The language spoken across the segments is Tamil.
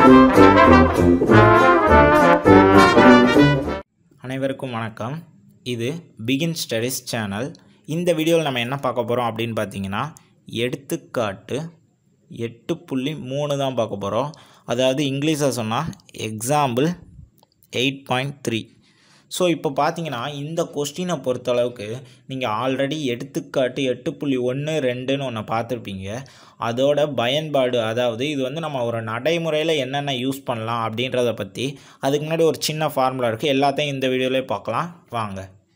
அனைவருக்கும் வணக்கம் இது பிகின் ஸ்டடிஸ் சேனல் இந்த வீடியோவில் நம்ம என்ன பார்க்க போகிறோம் அப்படின்னு பார்த்தீங்கன்னா எடுத்துக்காட்டு எட்டு புள்ளி மூணு தான் பார்க்க போகிறோம் அதாவது இங்கிலீஷில் சொன்னால் example eight point three so இப்போ பார்த்தீங்கன்னா இந்த கொஸ்டினை பொறுத்தளவுக்கு நீங்கள் ஆல்ரெடி எடுத்துக்காட்டு எட்டு புள்ளி ஒன்று ரெண்டுன்னு ஒன்று பார்த்துருப்பீங்க அதோட பயன்பாடு அதாவது இது வந்து நம்ம ஒரு நடைமுறையில் என்னென்ன யூஸ் பண்ணலாம் அப்படின்றத பற்றி அதுக்கு முன்னாடி ஒரு சின்ன ஃபார்முலா இருக்குது எல்லாத்தையும் இந்த வீடியோலேயே பார்க்கலாம் வாங்க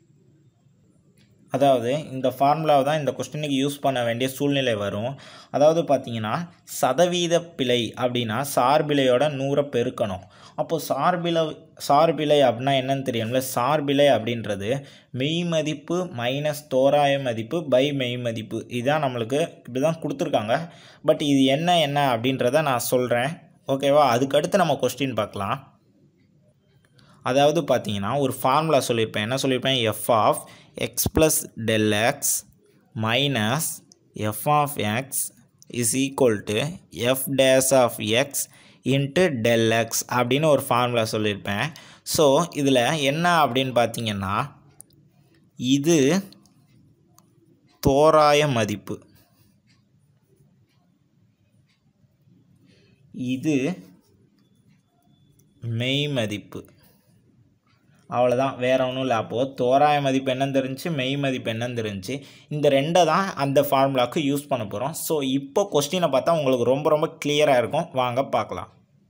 அதாவது இந்த ஃபார்முலாவை தான் இந்த கொஸ்டினுக்கு யூஸ் பண்ண வேண்டிய சூழ்நிலை வரும் அதாவது பார்த்தீங்கன்னா சதவீத பிழை அப்படின்னா சார்பிழையோட நூறை பெருக்கணும் அப்போது சார்பிழை சார்பிழை அப்படின்னா என்னன்னு தெரியும்ல சார்பிழை அப்படின்றது மெய் மதிப்பு மைனஸ் தோராய மதிப்பு பை மெய் மதிப்பு இதுதான் நம்மளுக்கு இப்படி தான் கொடுத்துருக்காங்க பட் இது என்ன என்ன அப்படின்றத நான் சொல்கிறேன் ஓகேவா அதுக்கடுத்து நம்ம கொஸ்டின் பார்க்கலாம் அதாவது பார்த்தீங்கன்னா ஒரு ஃபார்முலா சொல்லியிருப்பேன் என்ன சொல்லியிருப்பேன் F of X plus del X minus F of X is equal to F dash of X into del X அப்படின்னு ஒரு ஃபார்முலா சொல்லியிருப்பேன் ஸோ இதில் என்ன அப்படின்னு பார்த்தீங்கன்னா இது தோராய மதிப்பு இது மெய் மதிப்பு அவ்வளோதான் வேறு ஒன்றும் இல்லை அப்போது தோராய மதிப்பு என்னன்னு தெரிஞ்சு மெய் மதிப்பு என்னன்னு தெரிஞ்சு இந்த ரெண்டை தான் அந்த ஃபார்முலாவுக்கு யூஸ் பண்ண போகிறோம் ஸோ இப்போ கொஸ்டினை பார்த்தா உங்களுக்கு ரொம்ப ரொம்ப கிளியராக இருக்கும் வாங்க பார்க்கலாம்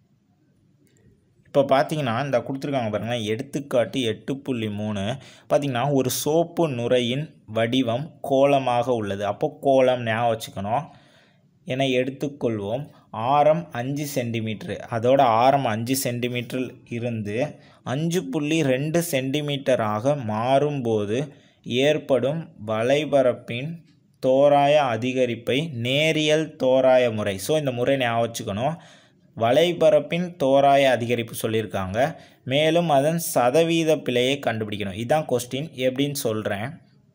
இப்போ பார்த்தீங்கன்னா இந்த கொடுத்துருக்காங்க பாருங்கள் எடுத்துக்காட்டு எட்டு புள்ளி மூணு பார்த்தீங்கன்னா ஒரு சோப்பு நுரையின் வடிவம் கோலமாக உள்ளது அப்போ கோலம் ஞாபகம் வச்சுக்கணும் என எடுத்துக்கொள்வோம் ஆரம் அஞ்சு சென்டிமீட்ரு அதோட ஆரம் அஞ்சு சென்டிமீட்டர் இருந்து அஞ்சு புள்ளி ரெண்டு சென்டிமீட்டராக மாறும்போது ஏற்படும் வலைபரப்பின் தோராய அதிகரிப்பை நேரியல் தோராய முறை ஸோ இந்த முறை ஞாபகம் வச்சுக்கணும் வலைபரப்பின் தோராய அதிகரிப்பு சொல்லியிருக்காங்க மேலும் அதன் சதவீத பிழையை கண்டுபிடிக்கணும் இதுதான் கொஸ்டின் எப்படின்னு சொல்கிறேன்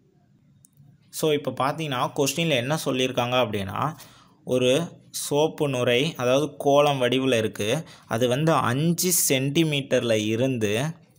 ஸோ இப்போ பார்த்தீங்கன்னா கொஸ்டினில் என்ன சொல்லியிருக்காங்க அப்படின்னா ஒரு சோப்பு நுரை அதாவது கோலம் வடிவில் இருக்குது அது வந்து அஞ்சு சென்டிமீட்டரில் இருந்து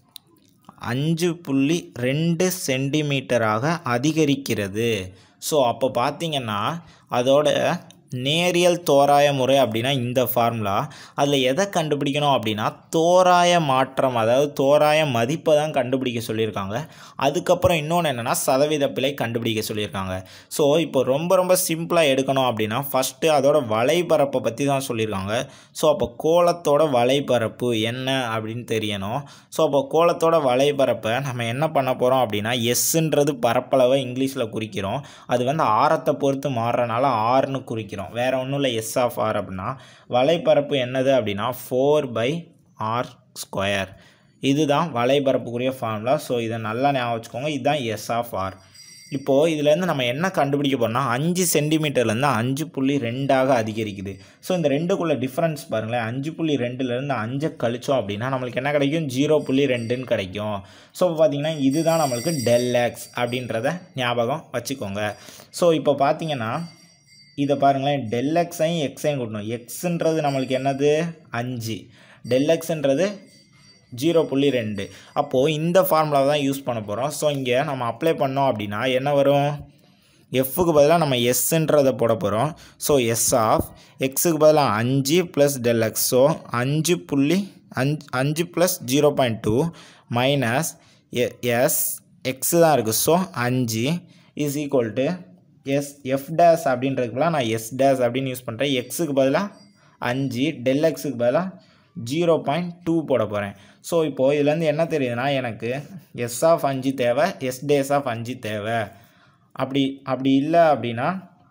அஞ்சு புள்ளி ரெண்டு சென்டிமீட்டராக அதிகரிக்கிறது ஸோ அப்போ பார்த்தீங்கன்னா அதோட நேரியல் தோராய முறை அப்படின்னா இந்த ஃபார்முலா அதில் எதை கண்டுபிடிக்கணும் அப்படின்னா தோராய மாற்றம் அதாவது தோராய மதிப்பை தான் கண்டுபிடிக்க சொல்லியிருக்காங்க அதுக்கப்புறம் இன்னொன்று என்னென்னா சதவீத பிழை கண்டுபிடிக்க சொல்லியிருக்காங்க ஸோ இப்போ ரொம்ப ரொம்ப சிம்பிளாக எடுக்கணும் அப்படின்னா ஃபஸ்ட்டு அதோட வலைபரப்பை பற்றி தான் சொல்லியிருக்காங்க ஸோ அப்போ கோலத்தோட வலைபரப்பு என்ன அப்படின்னு தெரியணும் ஸோ அப்போ கோலத்தோட வலைபரப்பை நம்ம என்ன பண்ண போகிறோம் அப்படின்னா எஸ்ன்றது பரப்பளவை இங்கிலீஷில் குறிக்கிறோம் அது வந்து ஆரத்தை பொறுத்து மாறுறனால ஆறுன்னு குறிக்கிறோம் வேறு ஒன்றும் இல்லை எஸ் ஆஃப் ஆர் அப்படின்னா வலைப்பரப்பு என்னது அப்படின்னா ஃபோர் பை ஆர் ஸ்கொயர் இதுதான் வலைபரப்புக்குரிய ஃபார்முலா ஸோ இதை நல்லா ஞாபகம் வச்சுக்கோங்க இதுதான் எஸ் ஆஃப் ஆர் இப்போது இதுலேருந்து நம்ம என்ன கண்டுபிடிக்க போகிறோம்னா அஞ்சு சென்டிமீட்டர்லேருந்து அஞ்சு புள்ளி ரெண்டாக அதிகரிக்குது ஸோ இந்த ரெண்டுக்குள்ள டிஃப்ரென்ஸ் பாருங்களேன் அஞ்சு புள்ளி ரெண்டுலேருந்து அஞ்சை கழிச்சோம் அப்படின்னா நம்மளுக்கு என்ன கிடைக்கும் ஜீரோ புள்ளி ரெண்டுன்னு கிடைக்கும் ஸோ பார்த்தீங்கன்னா இதுதான் நம்மளுக்கு டெல் எக்ஸ் அப்படின்றத ஞாபகம் வச்சுக்கோங்க ஸோ இப்போ பார்த்தீங்கன்னா இதை பாருங்களேன் டெல் எக்ஸையும் எக்ஸையும் கூட்டணும் எக்ஸுன்றது நம்மளுக்கு என்னது அஞ்சு டெல் எக்ஸுன்றது ஜீரோ புள்ளி ரெண்டு அப்போது இந்த ஃபார்முலாவை தான் யூஸ் பண்ண போகிறோம் ஸோ இங்கே நம்ம அப்ளை பண்ணோம் அப்படின்னா என்ன வரும் எஃப்க்கு பதிலாக நம்ம எஸ்ன்றதை போட போகிறோம் ஸோ எஸ் ஆஃப் எக்ஸுக்கு பதிலாக அஞ்சு ப்ளஸ் டெல் எக்ஸ் ஸோ அஞ்சு புள்ளி அஞ்சு அஞ்சு plus zero point two minus S X தான் இருக்குது ஸோ அஞ்சு is equal to S F dash அப்படின்றதுக்கு பதிலாக நான் எஸ் டேஸ் அப்படின்னு யூஸ் பண்ணுறேன் எக்ஸுக்கு பதிலாக அஞ்சு டெல் எக்ஸுக்கு பதிலாக ஜீரோ பாயிண்ட் டூ போட போகிறேன் ஸோ இப்போது இதுலேருந்து என்ன தெரியுதுன்னா எனக்கு எஸ் ஆஃப் அஞ்சு தேவை எஸ் டேஸ் ஆஃப் அஞ்சு தேவை அப்படி அப்படி இல்லை அப்படின்னா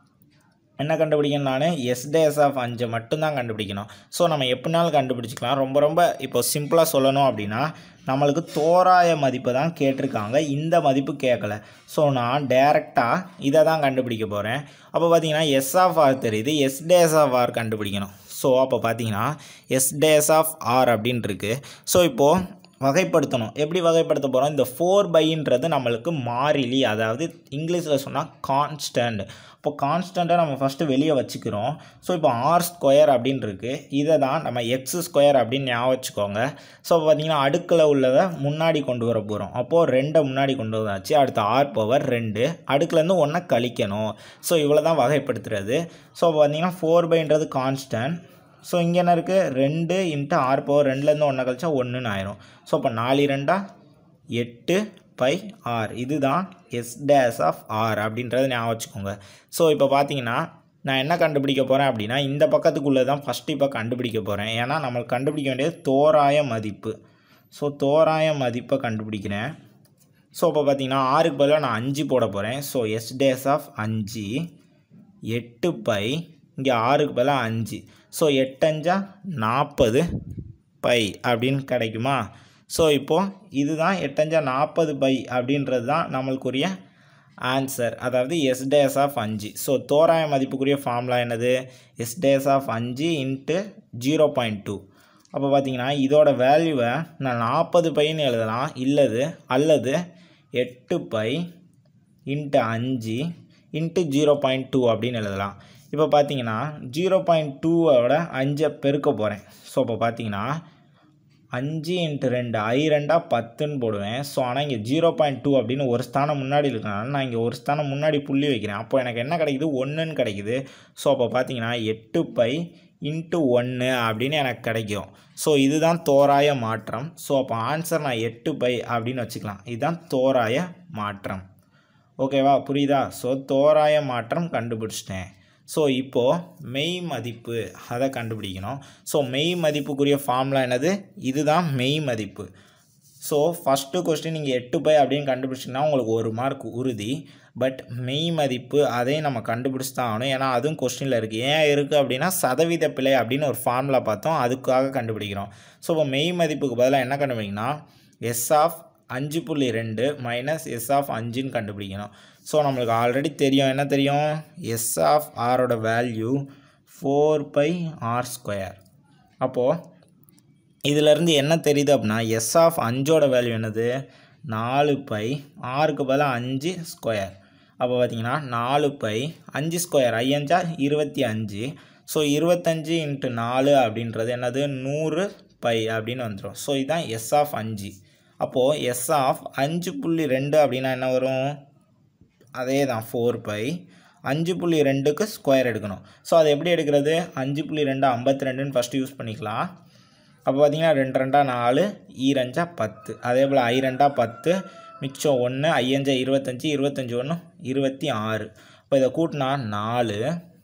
என்ன கண்டுபிடிக்கணும் நான் எஸ் டேஸ் ஆஃப் அஞ்சை மட்டும்தான் கண்டுபிடிக்கணும் ஸோ நம்ம எப்படினாலும் கண்டுபிடிச்சிக்கலாம் ரொம்ப ரொம்ப இப்போ சிம்பிளாக சொல்லணும் அப்படின்னா நம்மளுக்கு தோராய மதிப்பு தான் கேட்டிருக்காங்க இந்த மதிப்பு கேட்கல ஸோ நான் டேரெக்டாக இதை தான் கண்டுபிடிக்க போகிறேன் அப்போ பார்த்தீங்கன்னா எஸ் ஆஃப் ஆர் தெரியுது எஸ் டேஸ் ஆஃப் ஆர் கண்டுபிடிக்கணும் ஸோ அப்போ பார்த்தீங்கன்னா எஸ் டேஸ் ஆஃப் ஆர் அப்படின்னு இருக்கு ஸோ இப்போது வகைப்படுத்தணும் எப்படி வகைப்படுத்த போகிறோம் இந்த ஃபோர் பைன்றது நம்மளுக்கு மாறிலி அதாவது இங்கிலீஷில் சொன்னால் கான்ஸ்டன்ட் இப்போ கான்ஸ்டண்ட்டை நம்ம ஃபஸ்ட்டு வெளியே வச்சுக்கிறோம் ஸோ இப்போ ஆர் ஸ்கொயர் அப்படின்னு இருக்குது இதை தான் நம்ம எக்ஸ் ஸ்கொயர் அப்படின்னு ஞாபகம் வச்சுக்கோங்க ஸோ பார்த்தீங்கன்னா அடுக்கில் உள்ளதை முன்னாடி கொண்டு வர போகிறோம் அப்போது ரெண்டை முன்னாடி கொண்டு வந்தாச்சு அடுத்து ஆர் பவர் ரெண்டு அடுக்குலேருந்து ஒன்றை கழிக்கணும் ஸோ இவ்வளோ தான் வகைப்படுத்துறது ஸோ பார்த்தீங்கன்னா ஃபோர் பைன்றது கான்ஸ்டன்ட் ஸோ இங்கே என்ன இருக்குது ரெண்டு இன்ட்டு ஆர் பவர் ரெண்டுலேருந்து ஒன்றை கழிச்சா ஒன்றுன்னு ஆயிரும் ஸோ இப்போ நாலு ரெண்டா எட்டு பை ஆர் இதுதான் எஸ் டேஸ் ஆஃப் ஆர் அப்படின்றத ஞாபகம் வச்சுக்கோங்க ஸோ இப்போ பார்த்தீங்கன்னா நான் என்ன கண்டுபிடிக்க போகிறேன் அப்படின்னா இந்த பக்கத்துக்குள்ளே தான் ஃபஸ்ட்டு இப்போ கண்டுபிடிக்க போகிறேன் ஏன்னா நம்மளுக்கு கண்டுபிடிக்க வேண்டியது தோராய மதிப்பு ஸோ தோராய மதிப்பை கண்டுபிடிக்கிறேன் ஸோ இப்போ பார்த்தீங்கன்னா ஆறுக்கு பதிலாக நான் அஞ்சு போட போகிறேன் ஸோ எஸ் டேஸ் ஆஃப் அஞ்சு எட்டு பை இங்கே ஆறுக்கு பதிலாக அஞ்சு ஸோ எட்டஞ்சா நாற்பது பை அப்படின்னு கிடைக்குமா ஸோ இப்போது இதுதான் எட்டஞ்சா நாற்பது பை அப்படின்றது தான் நம்மளுக்குரிய ஆன்சர் அதாவது எஸ் டேஸ் ஆஃப் அஞ்சு ஸோ தோராய மதிப்புக்குரிய ஃபார்முலா என்னது எஸ் டேஸ் ஆஃப் அஞ்சு இன்ட்டு ஜீரோ பாயிண்ட் டூ அப்போ பார்த்தீங்கன்னா இதோட வேல்யூவை நான் நாற்பது பைன்னு எழுதலாம் இல்லது அல்லது எட்டு பை இன்ட்டு அஞ்சு இன்ட்டு ஜீரோ பாயிண்ட் டூ அப்படின்னு எழுதலாம் இப்போ பார்த்தீங்கன்னா ஜீரோ பாயிண்ட் டூவோட அஞ்சை பெருக்க போகிறேன் ஸோ இப்போ பார்த்தீங்கன்னா அஞ்சு இன்ட்டு ரெண்டு ஐ ரெண்டா பத்துன்னு போடுவேன் ஸோ ஆனால் இங்கே ஜீரோ பாயிண்ட் டூ அப்படின்னு ஒரு ஸ்தானம் முன்னாடி இருக்கனால நான் இங்கே ஒரு ஸ்தானம் முன்னாடி புள்ளி வைக்கிறேன் அப்போ எனக்கு என்ன கிடைக்குது ஒன்றுன்னு கிடைக்குது ஸோ அப்போ பார்த்தீங்கன்னா எட்டு பை இன்ட்டு ஒன்று அப்படின்னு எனக்கு கிடைக்கும் ஸோ இதுதான் தோராய மாற்றம் ஸோ அப்போ ஆன்சர் நான் எட்டு பை அப்படின்னு வச்சுக்கலாம் இதுதான் தோராய மாற்றம் ஓகேவா புரியுதா ஸோ தோராய மாற்றம் கண்டுபிடிச்சிட்டேன் ஸோ இப்போது மெய் மதிப்பு அதை கண்டுபிடிக்கணும் ஸோ மெய் மதிப்புக்குரிய ஃபார்முலா என்னது இதுதான் மெய் மதிப்பு ஸோ ஃபஸ்ட்டு கொஸ்டின் நீங்கள் எட்டு பை அப்படின்னு கண்டுபிடிச்சிங்கன்னா உங்களுக்கு ஒரு மார்க் உறுதி பட் மெய் மதிப்பு அதையும் நம்ம கண்டுபிடிச்சி தான் ஆகணும் ஏன்னா அதுவும் கொஸ்டினில் இருக்குது ஏன் இருக்குது அப்படின்னா சதவீத பிழை அப்படின்னு ஒரு ஃபார்முலா பார்த்தோம் அதுக்காக கண்டுபிடிக்கிறோம் ஸோ இப்போ மெய் மதிப்புக்கு பதிலாக என்ன கண்டுபிடிக்கணும் எஸ் ஆஃப் அஞ்சு புள்ளி ரெண்டு மைனஸ் எஸ் ஆஃப் அஞ்சுன்னு கண்டுபிடிக்கணும் ஸோ நம்மளுக்கு ஆல்ரெடி தெரியும் என்ன தெரியும் எஸ் ஆஃப் ஆரோட value four pi R square அப்போது இதிலேருந்து என்ன தெரியுது அப்படின்னா எஸ் ஆஃப் அஞ்சோட வேல்யூ என்னது நாலு பை ஆறுக்கு பதிலாக அஞ்சு ஸ்கொயர் அப்போ பார்த்தீங்கன்னா நாலு பை அஞ்சு ஸ்கொயர் ஐயஞ்சா இருபத்தி அஞ்சு ஸோ இருபத்தஞ்சு இன்ட்டு நாலு அப்படின்றது என்னது நூறு பை அப்படின்னு வந்துடும் ஸோ இதுதான் எஸ் ஆஃப் அஞ்சு அப்போது எஸ் ஆஃப் அஞ்சு புள்ளி ரெண்டு அப்படின்னா என்ன வரும் அதே தான் ஃபோர் பை அஞ்சு புள்ளி ரெண்டுக்கு ஸ்கொயர் எடுக்கணும் ஸோ அது எப்படி எடுக்கிறது அஞ்சு புள்ளி ரெண்டு ஐம்பத்தி ரெண்டுன்னு ஃபஸ்ட்டு யூஸ் பண்ணிக்கலாம் அப்போ பார்த்தீங்கன்னா ரெண்டு ரெண்டா நாலு ஈரஞ்சா பத்து அதே போல் ஐ ரெண்டா பத்து மிச்சம் ஒன்று ஐயஞ்சா இருபத்தஞ்சி இருபத்தஞ்சி ஒன்று இருபத்தி ஆறு இப்போ இதை கூட்டினா நாலு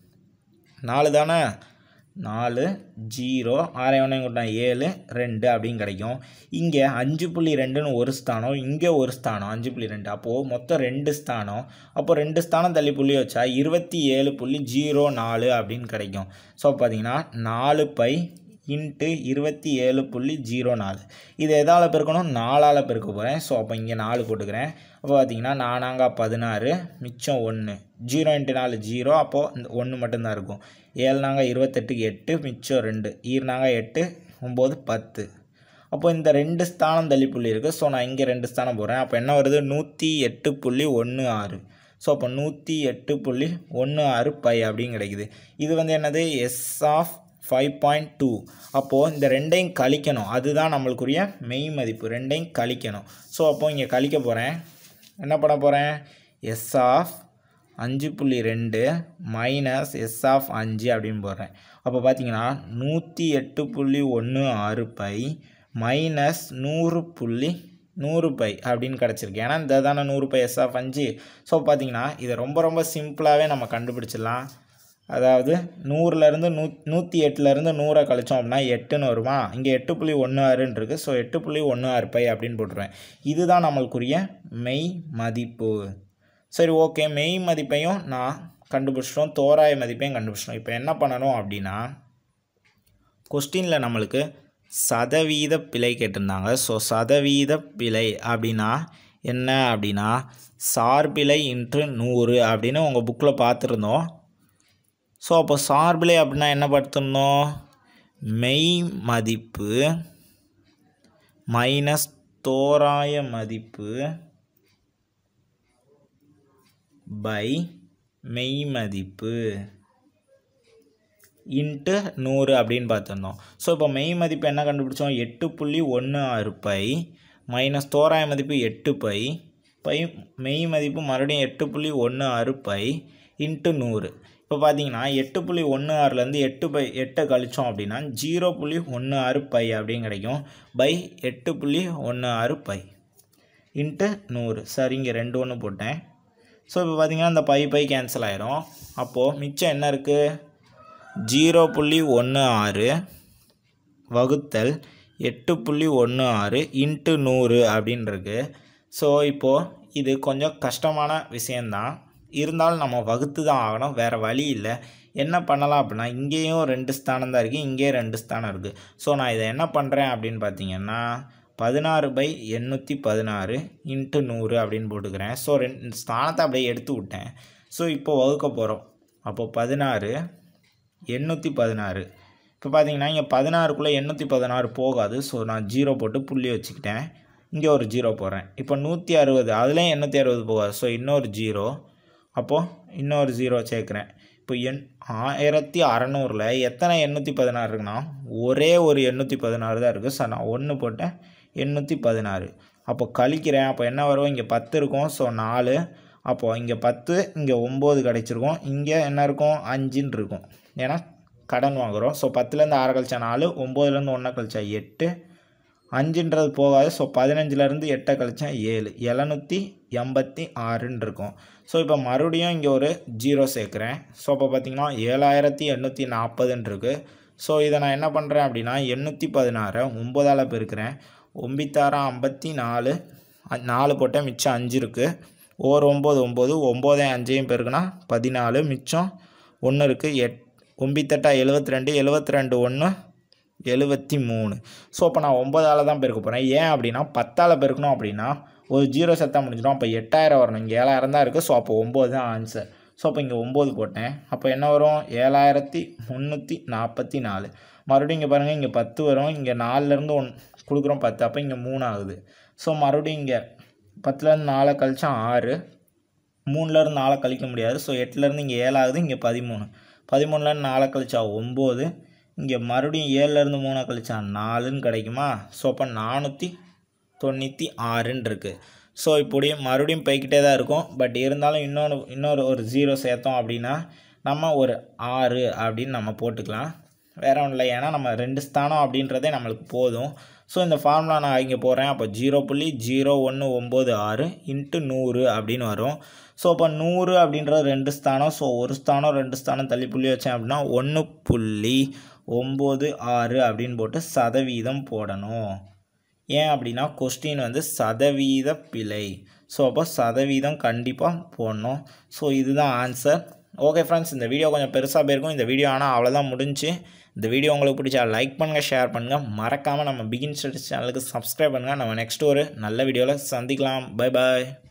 நாலு தானே நாலு ஜீரோ ஆறை ஒன்றையும் கூட்டினா ஏழு ரெண்டு அப்படின்னு கிடைக்கும் இங்கே அஞ்சு புள்ளி ரெண்டுன்னு ஒரு ஸ்தானம் இங்கே ஒரு ஸ்தானம் அஞ்சு புள்ளி ரெண்டு அப்போது மொத்தம் ரெண்டு ஸ்தானம் அப்போ ரெண்டு ஸ்தானம் தள்ளி புள்ளி வச்சா இருபத்தி ஏழு புள்ளி ஜீரோ நாலு அப்படின்னு கிடைக்கும் ஸோ பார்த்தீங்கன்னா நாலு பை இன்ட்டு இருபத்தி ஏழு புள்ளி ஜீரோ நாலு இது எதால் பெருக்கணும் நாலால் பெருக்க போகிறேன் ஸோ அப்போ இங்கே நாலு போட்டுக்கிறேன் அப்போ பார்த்தீங்கன்னா நானாங்க பதினாறு மிச்சம் ஒன்று ஜீரோ இன்ட்டு நாலு ஜீரோ அப்போது இந்த ஒன்று மட்டும்தான் இருக்கும் ஏழுனாங்க இருபத்தெட்டுக்கு எட்டு மிச்சம் ரெண்டு ஈர்னாங்க எட்டு ஒம்பது பத்து அப்போ இந்த ரெண்டு ஸ்தானம் தள்ளி புள்ளி இருக்குது ஸோ நான் இங்கே ரெண்டு ஸ்தானம் போடுறேன் அப்போ என்ன வருது நூற்றி எட்டு புள்ளி ஒன்று ஆறு ஸோ அப்போ நூற்றி எட்டு புள்ளி ஒன்று ஆறு பை அப்படின்னு கிடைக்குது இது வந்து என்னது S of five point two அப்போது இந்த ரெண்டையும் கழிக்கணும் அதுதான் நம்மளுக்குரிய மெய் மதிப்பு ரெண்டையும் கழிக்கணும் ஸோ அப்போது இங்கே கழிக்க போகிறேன் என்ன பண்ண போகிறேன் எஸ் ஆஃப் அஞ்சு புள்ளி ரெண்டு மைனஸ் எஸ் ஆஃப் அஞ்சு அப்படின்னு போடுறேன் அப்போ பார்த்தீங்கன்னா நூற்றி எட்டு புள்ளி ஒன்று ஆறு பை மைனஸ் நூறு புள்ளி நூறு பை அப்படின்னு கிடச்சிருக்கு ஏன்னா இந்த தானே நூறு பை எஸ் ஆஃப் அஞ்சு ஸோ பார்த்தீங்கன்னா இதை ரொம்ப ரொம்ப சிம்பிளாகவே நம்ம கண்டுபிடிச்சிடலாம் அதாவது நூறுலேருந்து நூ நூற்றி எட்டுலேருந்து நூறை கழிச்சோம் அப்படின்னா எட்டுன்னு வருமா இங்கே எட்டு புள்ளி ஒன்று ஆறுன்னு இருக்குது ஸோ எட்டு புள்ளி ஒன்று ஆறு பை அப்படின்னு போட்டுருவேன் இதுதான் நம்மளுக்குரிய மெய் மதிப்பு சரி ஓகே மெய் மதிப்பையும் நான் கண்டுபிடிச்சிட்டோம் தோராய மதிப்பையும் கண்டுபிடிச்சிட்டோம் இப்போ என்ன பண்ணணும் அப்படின்னா கொஸ்டினில் நம்மளுக்கு சதவீத பிழை கேட்டிருந்தாங்க ஸோ சதவீத பிழை அப்படின்னா என்ன அப்படின்னா சார்பிழை இன்று நூறு அப்படின்னு உங்கள் புக்கில் பார்த்துருந்தோம் ஸோ அப்போ சார்பிழை அப்படின்னா என்ன படுத்தணும் மெய் மதிப்பு மைனஸ் தோராய மதிப்பு பை மெய் மதிப்பு இன்ட்டு நூறு அப்படின்னு பார்த்துருந்தோம் ஸோ இப்போ மெய் மதிப்பு என்ன கண்டுபிடிச்சோம் எட்டு புள்ளி ஒன்று ஆறு பை மைனஸ் தோராய மதிப்பு எட்டு பை பை மெய் மதிப்பு மறுபடியும் எட்டு புள்ளி ஒன்று ஆறு பை இன்ட்டு நூறு இப்போ பார்த்தீங்கன்னா எட்டு புள்ளி ஒன்று ஆறுலேருந்து எட்டு பை எட்டை கழித்தோம் அப்படின்னா ஜீரோ புள்ளி ஒன்று ஆறு பை அப்படின்னு கிடைக்கும் பை எட்டு புள்ளி ஒன்று ஆறு பை இன்ட்டு நூறு சரி இங்கே ரெண்டு ஒன்று போட்டேன் ஸோ இப்போ பார்த்தீங்கன்னா இந்த பை பை கேன்சல் ஆயிரும் அப்போது மிச்சம் என்ன இருக்குது ஜீரோ புள்ளி ஒன்று ஆறு வகுத்தல் எட்டு புள்ளி ஒன்று ஆறு இன்ட்டு நூறு அப்படின்னு இருக்கு ஸோ இப்போது இது கொஞ்சம் கஷ்டமான விஷயந்தான் இருந்தாலும் நம்ம வகுத்து தான் ஆகணும் வேறு வழி இல்லை என்ன பண்ணலாம் அப்படின்னா இங்கேயும் ரெண்டு ஸ்தானம் தான் இருக்குது இங்கேயும் ரெண்டு ஸ்தானம் இருக்குது ஸோ நான் இதை என்ன பண்ணுறேன் அப்படின்னு பார்த்தீங்கன்னா பதினாறு பை எண்ணூற்றி பதினாறு இன்ட்டு நூறு அப்படின்னு போட்டுக்கிறேன் ஸோ ரெண்டு ஸ்தானத்தை அப்படியே எடுத்து விட்டேன் ஸோ இப்போ வகுக்க போகிறோம் அப்போது பதினாறு எண்ணூற்றி பதினாறு இப்போ பார்த்தீங்கன்னா இங்கே பதினாறுக்குள்ளே எண்ணூற்றி பதினாறு போகாது ஸோ நான் ஜீரோ போட்டு புள்ளி வச்சுக்கிட்டேன் இங்கே ஒரு ஜீரோ போடுறேன் இப்போ நூற்றி அறுபது அதுலேயும் எண்ணூற்றி அறுபது போகாது ஸோ இன்னொரு ஜீரோ அப்போது இன்னொரு ஜீரோ சேர்க்குறேன் இப்போ எண் ஆயிரத்தி அறநூறில் எத்தனை எண்ணூற்றி பதினாறு இருக்குன்னா ஒரே ஒரு எண்ணூற்றி பதினாறு தான் இருக்குது ஸோ நான் ஒன்று போட்டேன் எண்ணூற்றி பதினாறு அப்போ கழிக்கிறேன் அப்போ என்ன வரும் இங்கே பத்து இருக்கும் ஸோ நாலு அப்போது இங்கே பத்து இங்கே ஒம்பது கிடச்சிருக்கும் இங்கே என்ன இருக்கும் அஞ்சுன்னு இருக்கும் ஏன்னா கடன் வாங்குகிறோம் ஸோ பத்துலேருந்து ஆறு கழிச்சா நாலு ஒம்போதுலேருந்து ஒன்றை கழிச்சா எட்டு அஞ்சுன்றது போகாது ஸோ பதினஞ்சுலேருந்து எட்டை கழிச்சா ஏழு எழுநூற்றி எண்பத்தி ஆறுன்னு இருக்கும் ஸோ இப்போ மறுபடியும் இங்கே ஒரு ஜீரோ சேர்க்குறேன் ஸோ இப்போ பார்த்தீங்கன்னா ஏழாயிரத்தி எண்ணூற்றி நாற்பதுன்னு இருக்குது ஸோ இதை நான் என்ன பண்ணுறேன் அப்படின்னா எண்ணூற்றி பதினாறை ஒம்பதால் பெருக்கிறேன் ஒம்பித்தாரம் ஐம்பத்தி நாலு அ- நாலு போட்டேன் மிச்சம் அஞ்சு இருக்குது ஓர் ஒம்பது ஒம்பது ஒம்போதே அஞ்சையும் பெருக்குனா பதினாலு மிச்சம் ஒன்று இருக்குது எட் ஒம்பித்தெட்டா எழுபத்தி ரெண்டு எழுபத்தி ரெண்டு ஒன்று எழுபத்தி மூணு ஸோ அப்போ நான் ஒம்பதால் தான் பெருக்க போகிறேன் ஏன் அப்படின்னா பத்தால் பெருக்கணும் அப்படின்னா ஒரு ஜீரோ செத்தா முடிஞ்சிடும் அப்போ எட்டாயிரம் வரணும் இங்கே ஏழாயிரம் தான் இருக்குது ஸோ அப்போ ஒம்பது தான் ஆன்சர் ஸோ அப்போ இங்கே ஒம்பது போட்டேன் அப்போ என்ன வரும் ஏழாயிரத்தி முந்நூற்றி நாற்பத்தி நாலு மறுபடியும் இங்கே பாருங்கள் இங்கே பத்து வரும் இங்கே நாலுலேருந்து ஒன் கொடுக்குறோம் பத்து அப்போ இங்கே மூணு ஆகுது ஸோ மறுபடியும் இங்கே பத்துலேருந்து நாலை கழிச்சா ஆறு மூணுலேருந்து நாலை கழிக்க முடியாது ஸோ எட்டுலேருந்து இங்கே ஏழாகுது இங்கே பதிமூணு பதிமூணுலேருந்து நாலை கழிச்சா ஒம்பது இங்கே மறுபடியும் ஏழுலேருந்து மூணை கழிச்சா நாலுன்னு கிடைக்குமா ஸோ அப்போ நானூற்றி தொண்ணூற்றி ஆறுன்னு இருக்குது ஸோ இப்படி மறுபடியும் போய்கிட்டே தான் இருக்கும் பட் இருந்தாலும் இன்னொன்று இன்னொரு ஒரு ஜீரோ சேர்த்தோம் அப்படின்னா நம்ம ஒரு ஆறு அப்படின்னு நம்ம போட்டுக்கலாம் வேற ஒன்றும் இல்லை ஏன்னா நம்ம ரெண்டு ஸ்தானம் அப்படின்றதே நம்மளுக்கு போதும் ஸோ இந்த ஃபார்முலா நான் இங்கே போகிறேன் அப்போ ஜீரோ புள்ளி ஜீரோ ஒன்று ஒம்பது ஆறு இன்ட்டு நூறு அப்படின்னு வரும் ஸோ அப்போ நூறு அப்படின்றது ரெண்டு ஸ்தானம் ஸோ ஒரு ஸ்தானம் ரெண்டு ஸ்தானம் தள்ளி புள்ளி வச்சேன் அப்படின்னா ஒன்று புள்ளி ஒம்பது ஆறு அப்படின்னு போட்டு சதவீதம் போடணும் ஏன் அப்படின்னா கொஸ்டின் வந்து சதவீத பிழை ஸோ அப்போ சதவீதம் கண்டிப்பாக போடணும் ஸோ இதுதான் ஆன்சர் ஓகே ஃப்ரெண்ட்ஸ் இந்த வீடியோ கொஞ்சம் பெருசாக போயிருக்கும் இந்த வீடியோ ஆனால் அவ்வளோதான் முடிஞ்சு இந்த வீடியோ உங்களுக்கு பிடிச்சா லைக் பண்ணுங்கள் ஷேர் பண்ணுங்கள் மறக்காமல் நம்ம பிகின் ஸ்டடிஸ் சேனலுக்கு சப்ஸ்கிரைப் பண்ணுங்கள் நம்ம நெக்ஸ்ட் ஒரு நல்ல வீடியோவில் சந்திக்கலாம் பை பாய்